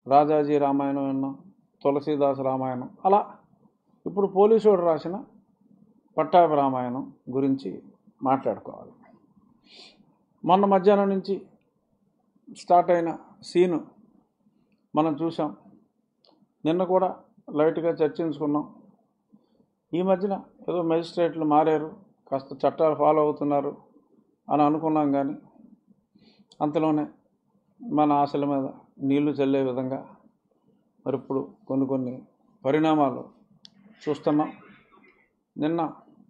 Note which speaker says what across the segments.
Speaker 1: రాజాజీ రామాయణం విన్నాం తులసీదాస్ రామాయణం అలా ఇప్పుడు పోలీసుడు రాసిన పట్టాభి రామాయణం గురించి మాట్లాడుకోవాలి మొన్న మధ్యాహ్నం నుంచి స్టార్ట్ అయిన సీను మనం చూసాం నిన్న కూడా లైట్గా చర్చించుకున్నాం ఈ మధ్యన ఏదో మెజిస్ట్రేట్లు మారారు కాస్త చట్టాలు ఫాలో అవుతున్నారు అని అనుకున్నాం కానీ అంతలోనే మన ఆశల మీద నీళ్లు చల్లే విధంగా మరి ఇప్పుడు కొన్ని కొన్ని పరిణామాలు చూస్తున్నాం నిన్న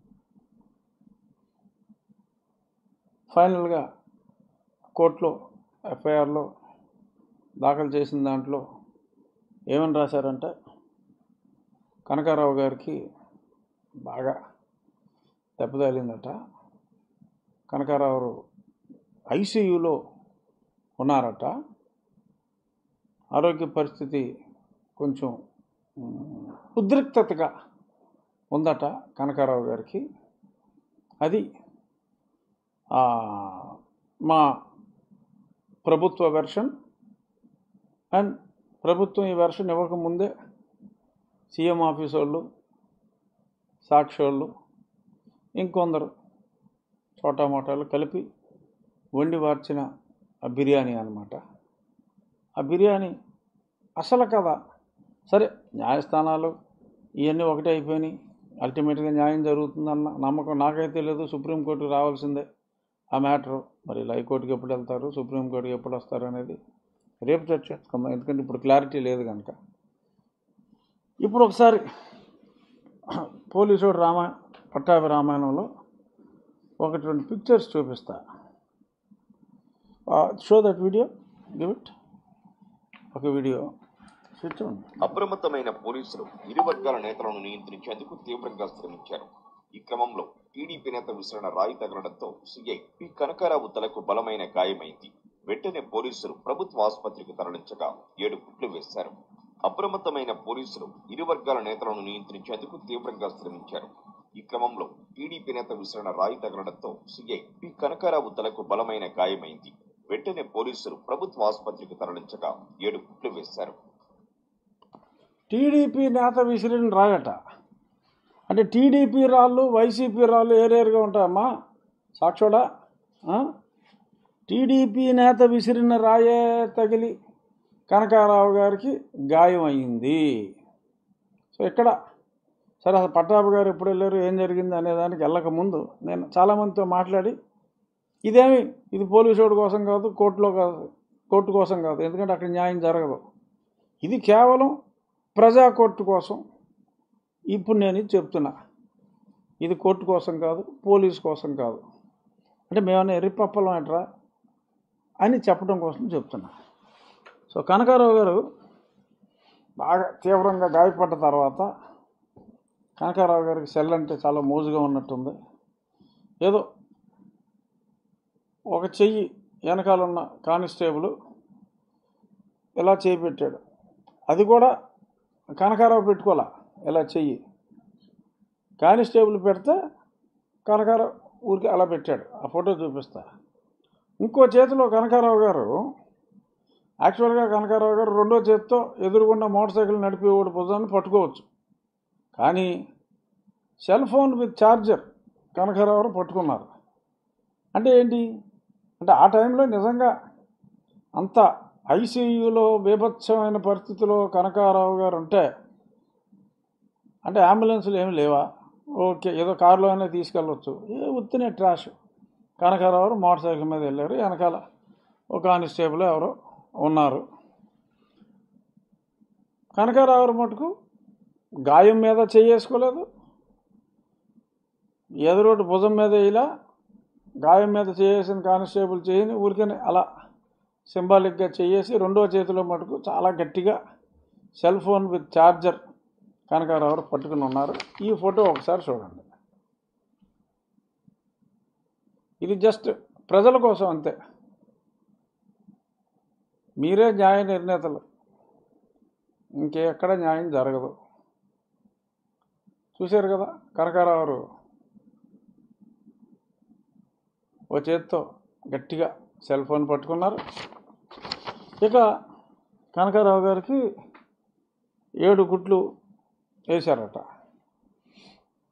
Speaker 1: ఫైనల్గా కోర్టులో ఎఫ్ఐఆర్లో దాఖలు చేసిన దాంట్లో ఏమని రాశారంటే కనకారావు గారికి బాగా దెబ్బతగిలిందట కనకారావు ఐసీయూలో ఉన్నారట ఆరోగ్య పరిస్థితి కొంచెం ఉమ్, ఉద్రిక్తతగా ఉందట కనకారావు గారికి అది ఆ, మా ప్రభుత్వ వెర్షన్ అండ్ ప్రభుత్వం ఈ వెర్షన్ ఇవ్వకముందే సీఎం ఆఫీస్ వాళ్ళు సాక్షి వాళ్ళు ఇంకొందరు చోటా మోటాలు కలిపి వండి వార్చిన ఆ బిర్యానీ అన్నమాట ఆ బిర్యానీ అసలు కదా సరే న్యాయస్థానాలు ఇవన్నీ ఒకటే అయిపోయినాయి అల్టిమేట్గా న్యాయం జరుగుతుందన్న నమ్మకం నాకైతే లేదు సుప్రీంకోర్టుకి రావాల్సిందే ఆ మ్యాటరు మరి హైకోర్టుకి ఎప్పుడు వెళ్తారు సుప్రీంకోర్టుకి ఎప్పుడు వస్తారు అనేది రేపు చర్చించుకుందాం ఎందుకంటే ఇప్పుడు క్లారిటీ లేదు కనుక ఇప్పుడు ఒకసారి పోలీసుడు రామా పట్టాభి రామాయణంలో ఒకటి రెండు పిక్చర్స్ చూపిస్తా show that video give it ఒక వీడియో చూడండి
Speaker 2: అప్రమత్తమైన పోలీసులు ఇరు వర్గాల నేతలను నియంత్రించేందుకు తీవ్రంగా శ్రమించారు ఈ క్రమంలో టీడీపీ నేత విసరణ రాయి తగలడంతో సీఐ పి కనకారావు తలకు బలమైన గాయమైంది వెంటనే పోలీసులు ప్రభుత్వ ఆసుపత్రికి తరలించగా ఏడు కుట్లు వేశారు అప్రమత్తమైన పోలీసులు ఇరు వర్గాల నేతలను నియంత్రించేందుకు తీవ్రంగా శ్రమించారు ఈ క్రమంలో టీడీపీ నేత విసరణ రాయి తగలడంతో సీఐ పి కనకారావు తలకు బలమైన గాయమైంది వెంటనే పోలీసులు ప్రభుత్వ ఆసుపత్రికి తరలించగా ఏడు కుట్లు వేశారు
Speaker 1: టీడీపీ నేత విసిరిన రాయట అంటే టీడీపీ రాళ్ళు వైసీపీ రాళ్ళు ఏరేరుగా ఉంటాయమ్మా సాక్షుడా ఆ? టీడీపీ నేత విసిరిన రాయే తగిలి కనకారావు గారికి గాయం అయింది సో ఇక్కడ సరే అసలు పట్టాభి గారు ఎప్పుడు వెళ్ళారు ఏం జరిగింది అనే దానికి వెళ్ళక ముందు నేను చాలామందితో మాట్లాడి ఇదేమి ఇది పోలీసు వాడి కోసం కాదు కోర్టులో కాదు కోర్టు కోసం కాదు ఎందుకంటే అక్కడ న్యాయం జరగదు ఇది కేవలం ప్రజా కోర్టు కోసం ఇప్పుడు నేను ఇది చెప్తున్నా ఇది కోర్టు కోసం కాదు పోలీస్ కోసం కాదు అంటే మేమన్నా ఎర్రిపప్పలం అంటరా అని చెప్పడం కోసం చెప్తున్నా సో కనకారావు గారు బాగా తీవ్రంగా గాయపడ్డ తర్వాత కనకారావు గారికి సెల్ అంటే చాలా మోజుగా ఉన్నట్టుంది ఏదో ఒక చెయ్యి వెనకాల ఉన్న కానిస్టేబుల్ ఇలా చేయి పెట్టాడు అది కూడా కనకారావు పెట్టుకోలే ఇలా చెయ్యి కానిస్టేబుల్ పెడితే కనకారావు ఊరికి అలా పెట్టాడు ఆ ఫోటో చూపిస్తా ఇంకో చేతిలో కనకారావు గారు యాక్చువల్గా కనకారావు గారు రెండో చేతితో ఎదురుగుండా మోటార్ సైకిల్ నడిపేవాడు భుజాన్ని పట్టుకోవచ్చు కానీ cell phone with charger Kanakarao గారు పట్టుకున్నారు అంటే ఏంటి అంటే ఆ టైంలో నిజంగా అంత ఐసీయూలో బీభత్సమైన పరిస్థితిలో కనకారావు గారు ఉంటే అంటే అంబులెన్స్లు ఏమి లేవా ఓకే ఏదో కారులో అయినా తీసుకెళ్ళవచ్చు ఏ ఉత్తినే ట్రాష్ కనకారావు గారు మోటార్ సైకిల్ మీద వెళ్ళారు వెనకాల ఒక కానిస్టేబుల్ ఎవరో ఉన్నారు కనకారావు గారు మటుకు గాయం మీద చేసుకోలేదు ఎదురోటి భుజం మీద ఇలా గాయం మీద చేసిన కానిస్టేబుల్ చేయని ఊరికనే అలా సింబాలిక్గా చేసి రెండో చేతిలో మటుకు చాలా గట్టిగా cell phone with charger Kanakarao గారు పట్టుకుని ఉన్నారు ఈ ఫోటో ఒకసారి చూడండి ఇది జస్ట్ ప్రజల కోసం అంతే మీరే న్యాయ నిర్ణేతలు ఇంకెక్కడ న్యాయం జరగదు చూశారు కదా కనకారావు గారు ఓ చేత్తో గట్టిగా సెల్ ఫోన్ పట్టుకున్నారు ఇక కనకారావు గారికి ఏడు గుట్లు వేశారట